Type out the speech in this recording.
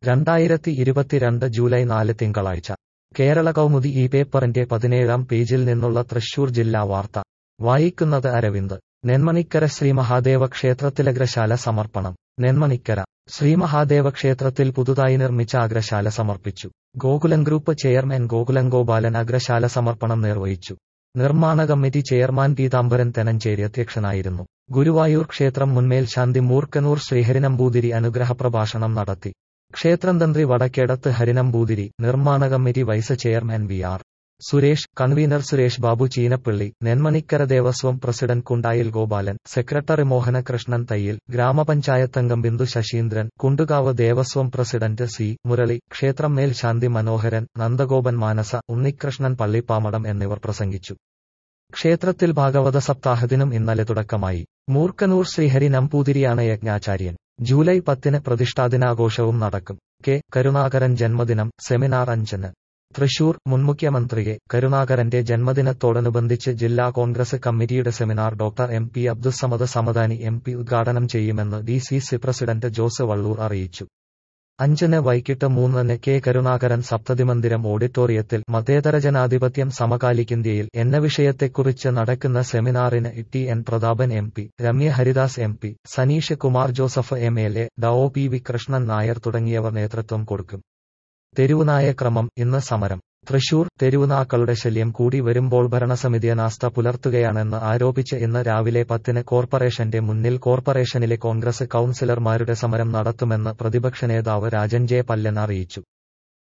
രണ്ടായിരത്തി ഇരുപത്തിരണ്ട് ജൂലൈ നാല് തിങ്കളാഴ്ച കേരള കൗമുദി ഈ പേപ്പറിന്റെ പതിനേഴാം പേജിൽ നിന്നുള്ള തൃശൂർ ജില്ലാ വാർത്ത വായിക്കുന്നത് അരവിന്ദ് നെന്മണിക്കര ശ്രീ മഹാദേവ ക്ഷേത്രത്തിലഗ്രശാല സമർപ്പണം നെന്മണിക്കര ശ്രീ മഹാദേവ ക്ഷേത്രത്തിൽ പുതുതായി നിർമ്മിച്ച അഗ്രശാല സമർപ്പിച്ചു ഗോകുലം ഗ്രൂപ്പ് ചെയർമാൻ ഗോകുലം ഗോപാലൻ അഗ്രശാല സമർപ്പണം നിർവഹിച്ചു നിർമ്മാണ കമ്മിറ്റി ചെയർമാൻ പീതാംബരൻ തെനഞ്ചേരി അധ്യക്ഷനായിരുന്നു ഗുരുവായൂർ ക്ഷേത്രം മുൻമേൽ ശാന്തി മൂർക്കനൂർ ശ്രീഹരിനമ്പൂതിരി അനുഗ്രഹ പ്രഭാഷണം നടത്തി ക്ഷേത്രം തന്ത്രി വടക്കേടത്ത് ഹരിനമ്പൂതിരി നിർമ്മാണ committee vice chairman V R Suresh convener Suresh Babu Cheenappally Nenmanikkara Devaswom president Kundayil Gopalan secretary Mohanakrishnan Thayyil ഗ്രാമപഞ്ചായത്തംഗം ബിന്ദു ശശീന്ദ്രൻ കുണ്ടുകാവ് ദേവസ്വം പ്രസിഡന്റ് സി മുരളി ക്ഷേത്രം മേൽ ശാന്തി മനോഹരൻ നന്ദഗോപൻ മാനസ ഉണ്ണികൃഷ്ണൻ പള്ളിപ്പാമടം എന്നിവർ പ്രസംഗിച്ചു ക്ഷേത്രത്തിൽ ഭാഗവത സപ്താഹത്തിനും ഇന്നലെ തുടക്കമായി മൂർക്കനൂർ ശ്രീഹരി നമ്പൂതിരിയാണ് യജ്ഞാചാര്യൻ ജൂലൈ പത്തിന് പ്രതിഷ്ഠാദിനാഘോഷവും നടക്കും കെ കരുണാകരൻ ജന്മദിനം സെമിനാർ അഞ്ചിന് തൃശൂർ മുൻ മുഖ്യമന്ത്രി കെ കരുണാകരന്റെ ജന്മദിനത്തോടനുബന്ധിച്ച് ജില്ലാ കോൺഗ്രസ് കമ്മിറ്റിയുടെ seminar doctor M P Abdussamad Samadani M P ഉദ്ഘാടനം ചെയ്യുമെന്ന് D C C president Jose Vallur അറിയിച്ചു അഞ്ചിന് വൈകിട്ട് മൂന്നിന് കെ കരുണാകരൻ സപ്തതിമന്ദിരം ഓഡിറ്റോറിയത്തിൽ മതേതര ജനാധിപത്യം സമകാലിക് എന്ന വിഷയത്തെക്കുറിച്ച് നടക്കുന്ന സെമിനാറിന് T N Prathapan M P Ramya Haridas M P Saneesh Kumar Joseph M L A ഡോ പി വി കൃഷ്ണൻ നായർ തുടങ്ങിയവർ നേതൃത്വം കൊടുക്കും തെരുവുനായ ക്രമം ഇന്ന് സമരം തൃശൂർ തെരുവുനാക്കളുടെ ശല്യം കൂടി വരുമ്പോൾ ഭരണസമിതി അനാസ്ഥ പുലർത്തുകയാണെന്ന് ആരോപിച്ച് ഇന്ന് രാവിലെ പത്തിന് കോർപ്പറേഷന്റെ മുന്നിൽ കോർപ്പറേഷനിലെ കോൺഗ്രസ് കൌൺസിലർമാരുടെ സമരം നടത്തുമെന്ന് പ്രതിപക്ഷ നേതാവ് രാജൻ ജെ പല്ലൻ അറിയിച്ചു